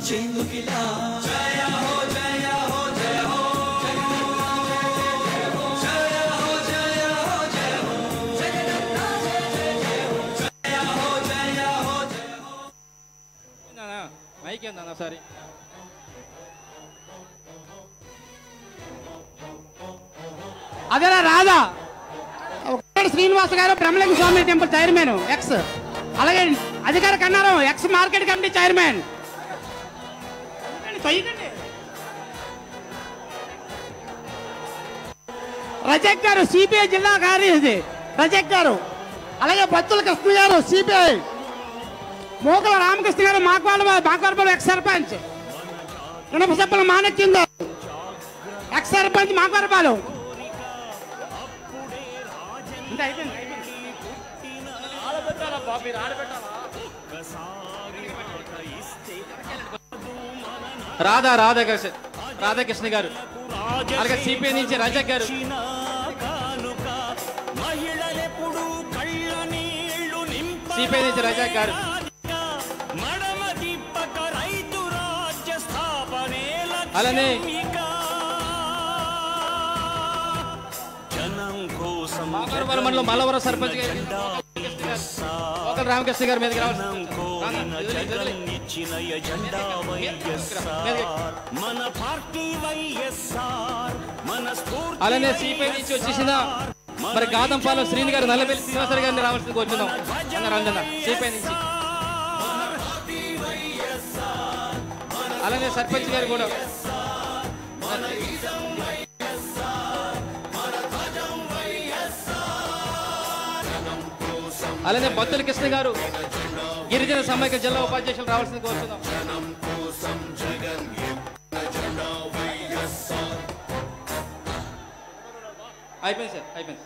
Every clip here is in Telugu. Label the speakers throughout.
Speaker 1: వచ్చేందుకిలా జయ హో జయ హో జయ హో జయ హో జయ హో జయ హో జగదత్తా జయ జయ జయ హో జయ హో జయ హో జయ హో
Speaker 2: ఏందన్నా? మైక్ ఏందన్నా సారీ
Speaker 3: అదేనా రాధా ఒకటి శ్రీనివాస గారు Brahmalinga Swamy temple chairman ex అలాగే అధికార Kannaram ex market committee chairman తొయ్యకండి. రజక్ గారు సిపిఐ జిల్లా కార్యదర్శి రజక్ గారు అలాగే బత్తుల కృష్ణ గారు సిపిఐ మోకల రామకృష్ణ గారు మాక్వాడ మాక్వాడపాడు ఎక్స్ సర్పంచ్ ఇనప సభ్యుల మాణిక్యం గారు ఎక్స్ సర్పంచ్ మాక్వాడపాలెం ఇంకా అయిపోయింది అయిపోయింది
Speaker 2: రాధా రాధాకృష్ణ రాధాకృష్ణ గారు అలాగే సిపిఐ నుంచి రజక్ గారు
Speaker 4: మహిళలెప్పుడు కళ్ళ నీళ్లు
Speaker 2: సిపిఐ నుంచి రజక్ గారు
Speaker 4: మడమ తిప్పక రైతు రాజ్య స్థాపనే
Speaker 2: అలానే
Speaker 4: జనం కోసం
Speaker 2: మాకవరం మండలం మల్లవరం సర్పంచ్ గారు ఒకరు రామకృష్ణ గారు మీదకి రావాలి
Speaker 4: కోరిన జగన్ ఇచ్చిన ఎజెండా వైఎస్ఆర్ మన పార్టీ వైఎస్ఆర్ మన స్ఫూర్తి
Speaker 2: అలానే సిపిఐ నుంచి వచ్చేసిన మరి గాదంపాలెం శ్రీని గారు నల్లబెల్లి శ్రీనివాసరావు గారిని రావాల్సింది కోరుతున్నాం రంజన సిపిఐ నుంచి అలానే సర్పంచ్ గారు కూడా అలానే బత్తుల కృష్ణ గారు గిరిజన సమైక్య జిల్లా ఉపాధ్యక్షులు రావాల్సింది కోరుతున్నాం అయిపోయింది సార్ అయిపోయింది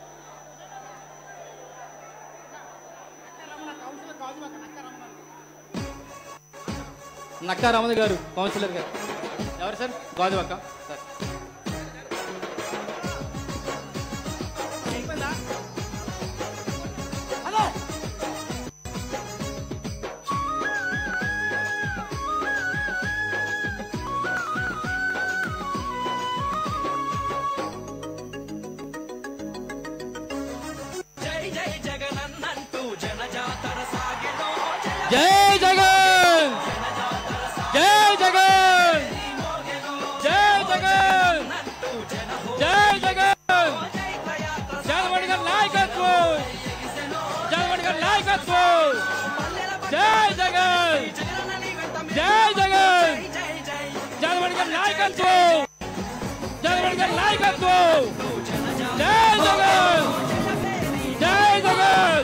Speaker 2: నక్కా రమణ గారు కౌన్సిలర్ గారు ఎవరు సార్ గాజువక్క సార్
Speaker 3: హలో
Speaker 1: జై జై జగనన్నంటూ జనజాతర సాగెనో
Speaker 2: జై జగన్ జై జగన్ జై జగన్ జై జగన్ జగన్మోహన్ గారి నాయకత్వం జగన్మోహన్ గారి నాయకత్వం జై జగన్ జై జగన్ జగన్మోహన్ గారి నాయకత్వం జగన్మోహన్ గారి నాయకత్వం జై జగన్ జై జగన్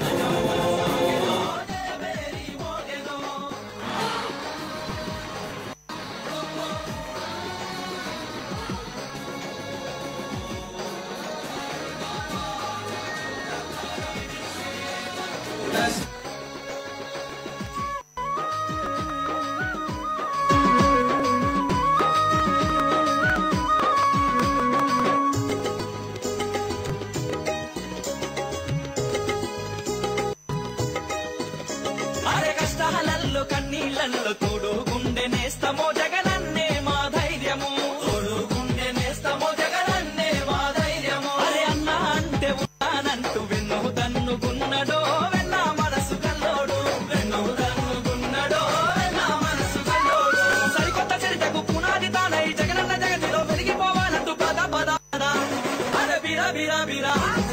Speaker 1: అరే కష్టాలల్లో కన్నీళ్ళల్లో తోడు గుండె నేస్తమో జగనన్నే మా ధైర్యము తోడు గుండె నేస్తమో జగనన్నే మా ధైర్యము అరే అన్న అంటే ఉన్నానంటూ వెన్ను తన్నుకున్నడో వెన్న మనసు కల్లోడు వెన్ను తన్నుకున్నడో వెన్న మనసు కల్లోడు సరికొత్త చరితకు పునాది తానై జగనన్న జగతిలో వెలిగిపోవాలంటూ పద పద పద. అరే బిరా బిరా బిరా